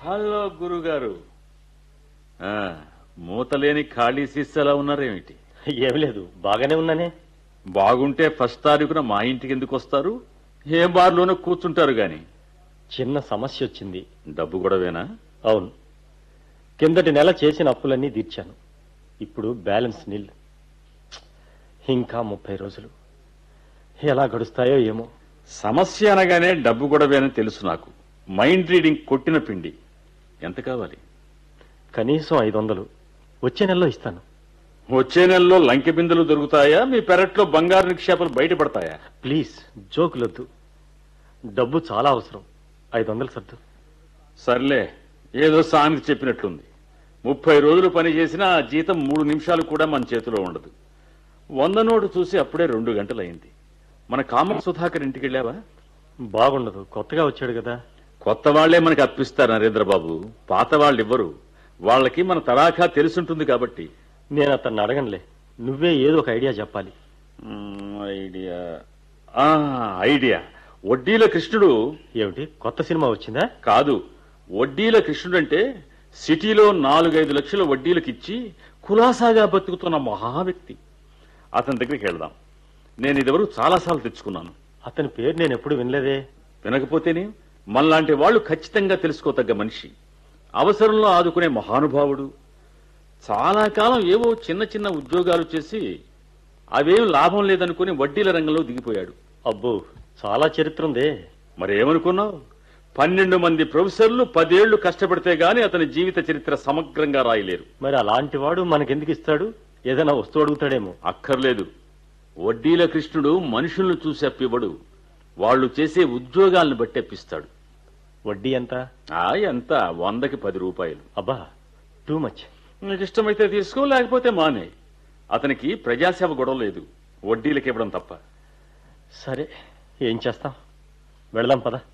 hello గురుగారు ఆ, మూతలేని ఖాళీ సీసాలా ఉన్నారేమిటి ఏం లేదు బాగానే ఉన్నానే బాగుంటే ఫస్ట్ తారీఖున మా ఇంటికి ఎందుకు వస్తారు ఏ బార్లోనూ కూర్చుంటారు గాని చిన్న సమస్య వచ్చింది డబ్బు గొడవేనా అవును కిందటి నెల చేసిన అప్పులన్నీ తీర్చాను ఇప్పుడు బ్యాలెన్స్ నిల్ ఇంకా ముప్పై రోజులు ఎలా గడుస్తాయో ఏమో సమస్య అనగానే డబ్బు గొడవేనని తెలుసు నాకు మైండ్ రీడింగ్ కొట్టిన పిండి ఎంత కావాలి కనీసం ఐదు వందలు వచ్చే నెలలో ఇస్తాను వచ్చే నెలలో లంకె బిందులు దొరుకుతాయా మీ పెరట్లో బంగారు నిక్షేపాలు బయటపడతాయా ప్లీజ్ జోకులొద్దు డబ్బు చాలా అవసరం ఐదు వందలు సర్దు సర్లే ఏదో సామెత చెప్పినట్లుంది ముప్పై రోజులు పని చేసినా ఆ జీతం మూడు నిమిషాలు కూడా మన చేతిలో ఉండదు వంద నోటు చూసి అప్పుడే రెండు గంటలైంది మన కామ సుధాకర్ ఇంటికి వెళ్ళావా బాగుండదు కొత్తగా వచ్చాడు కదా కొత్త వాళ్లే మనకి అప్పిస్తారు నరేంద్రబాబు పాత వాళ్ళు ఇవ్వరు వాళ్ళకి మన తడాఖా తెలుసుంటుంది కాబట్టి నేను అతన్ని అడగనులే నువ్వే ఏదో ఒక ఐడియా చెప్పాలి మ్మ్, ఐడియా ఆ, ఐడియా వడ్డీల కృష్ణుడు ఏమిటి కొత్త సినిమా వచ్చిందా కాదు వడ్డీల కృష్ణుడు అంటే సిటీలో నాలుగైదు లక్షల వడ్డీలకు ఇచ్చి కులాసాగా బతుకుతున్న మహా వ్యక్తి అతని దగ్గరికి వెళ్దాం నేను ఇదివరకు చాలాసార్లు తెచ్చుకున్నాను అతని పేరు నేను ఎప్పుడు వినలేదే వినకపోతేనే మనలాంటి వాళ్ళు ఖచ్చితంగా తెలుసుకోతగ్గ మనిషి అవసరంలో ఆదుకునే మహానుభావుడు చాలా కాలం ఏవో చిన్న చిన్న ఉద్యోగాలు చేసి అవేం లాభం లేదనుకుని వడ్డీల రంగంలో దిగిపోయాడు అబ్బో చాలా చరిత్ర ఉందే మరేమనుకున్నావు పన్నెండు మంది ప్రొఫెసర్లు పదేళ్లు కష్టపడితే గాని అతని జీవిత చరిత్ర సమగ్రంగా రాయలేరు మరి అలాంటి వాడు మనకెందుకు ఇస్తాడు ఏదైనా వస్తువు అడుగుతాడేమో అక్కర్లేదు వడ్డీల కృష్ణుడు మనుషులను చూసి అప్పివ్వడు వాళ్ళు చేసే ఉద్యోగాలను బట్టి అప్పిస్తాడు వడ్డీ ఎంత ఆ ఎంత వందకి పది రూపాయలు అబ్బా టూ మచ్ నీకు ఇష్టమైతే తీసుకో లేకపోతే మానే అతనికి ప్రజాసేవ గొడవ లేదు వడ్డీలకి ఇవ్వడం తప్ప సరే ఏం చేస్తాం వెళదాం పద